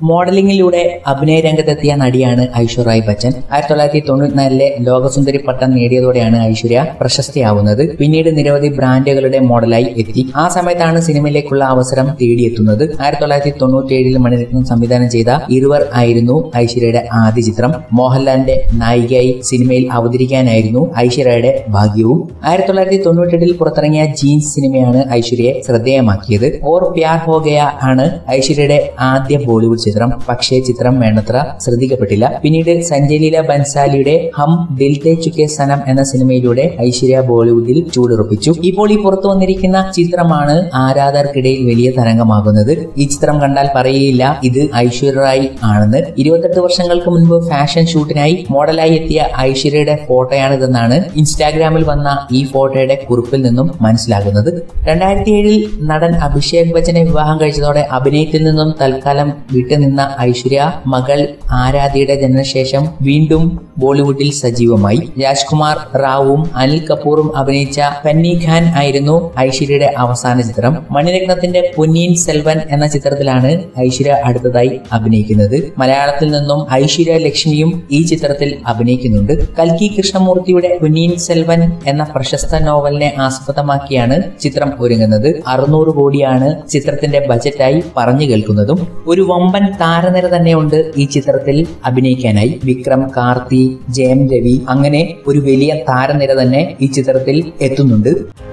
മോഡലിംഗിലൂടെ അഭിനയ രംഗത്തെത്തിയ നടിയാണ് ഐശ്വര്യ റായ് ബച്ചൻ ആയിരത്തി തൊള്ളായിരത്തി തൊണ്ണൂറ്റിനാലിലെ ലോകസുന്ദരി പട്ടം നേടിയതോടെയാണ് ഐശ്വര്യ പ്രശസ്തിയാവുന്നത് പിന്നീട് നിരവധി ബ്രാൻഡുകളുടെ മോഡലായി എത്തി ആ സമയത്താണ് സിനിമയിലേക്കുള്ള അവസരം തേടിയെത്തുന്നത് ആയിരത്തി തൊള്ളായിരത്തി തൊണ്ണൂറ്റിയേഴിൽ മണിരത്നം സംവിധാനം ചെയ്ത ഇരുവർ ആയിരുന്നു ഐശ്വര്യയുടെ ആദ്യ ചിത്രം മോഹൻലാലിന്റെ നായികയായി സിനിമയിൽ അവതരിക്കാനായിരുന്നു ഐശ്വര്യയുടെ ഭാഗ്യവും ആയിരത്തി തൊള്ളായിരത്തി തൊണ്ണൂറ്റെട്ടിൽ പുറത്തിറങ്ങിയ ജീൻസ് സിനിമയാണ് ഐശ്വര്യയെ ശ്രദ്ധേയമാക്കിയത് ഓർ പ്യാർ ഹോ ഗയ ആണ് ഐശ്വര്യയുടെ ആദ്യ ബോളിവുഡ് ചിത്രം പക്ഷേ ചിത്രം വേണ്ടത്ര ശ്രദ്ധിക്കപ്പെട്ടില്ല പിന്നീട് സഞ്ജയ് ലീല ബൻസാലിയുടെ ഹം ദിൽ തേ ചുക്കെ സനം എന്ന സിനിമയിലൂടെ ഐശ്വര്യ ബോളിവുഡിൽ ചൂടുറപ്പിച്ചു ഇപ്പോൾ ഈ പുറത്തു വന്നിരിക്കുന്ന ചിത്രമാണ് ആരാധകർക്കിടയിൽ വലിയ തരംഗമാകുന്നത് ഈ ചിത്രം കണ്ടാൽ പറയില്ല ഇത് ഐശ്വര്യ റായ് ആണെന്ന് ഇരുപത്തെട്ട് വർഷങ്ങൾക്ക് മുൻപ് ഫാഷൻ ഷൂട്ടിനായി മോഡലായി എത്തിയ ഐശ്വര്യയുടെ ഫോട്ടോയാണിതെന്നാണ് ഇൻസ്റ്റാഗ്രാമിൽ വന്ന ഈ ഫോട്ടോയുടെ കുറിപ്പിൽ നിന്നും മനസ്സിലാകുന്നത് രണ്ടായിരത്തി ഏഴിൽ നടൻ അഭിഷേക് ബച്ചനെ വിവാഹം കഴിച്ചതോടെ അഭിനയത്തിൽ നിന്നും തൽക്കാലം വിട്ടുനിന്ന ഐശ്വര്യ മകൾ ആരാധ്യയുടെ ജനനശേഷം വീണ്ടും ബോളിവുഡിൽ സജീവമായി രാജ്കുമാർ റാവുവും അനിൽ കപൂറും അഭിനയിച്ച പന്നി ഖാൻ ആയിരുന്നു ഐശ്വര്യയുടെ അവസാന ചിത്രം മണിരത്നത്തിന്റെ പൊന്നിയിൻ സെൽവൻ എന്ന ചിത്രത്തിലാണ് ഐശ്വര്യ അടുത്തതായി അഭിനയിക്കുന്നത് മലയാളത്തിൽ നിന്നും ഐശ്വര്യ ലക്ഷ്മിയും ഈ ചിത്രത്തിൽ അഭിനയിക്കുന്നുണ്ട് കൽക്കി കൃഷ്ണമൂർത്തിയുടെ പൊന്നിയിൻ സെൽവൻ എന്ന പ്രശസ്ത നോവലിനെ ആസ്പദമാക്കിയാണ് ചിത്രം ഒരുങ്ങുന്നത് അറുന്നൂറ് കോടിയാണ് ചിത്രത്തിന്റെ ബജറ്റായി പറഞ്ഞു കേൾക്കുന്നതും ഒരു വമ്പൻ താരനിര തന്നെയുണ്ട് ഈ ചിത്രത്തിൽ അഭിനയിക്കാനായി വിക്രം കാർത്തി ജയം രവി അങ്ങനെ ഒരു വലിയ താരനിര തന്നെ ഈ ചിത്രത്തിൽ എത്തുന്നുണ്ട്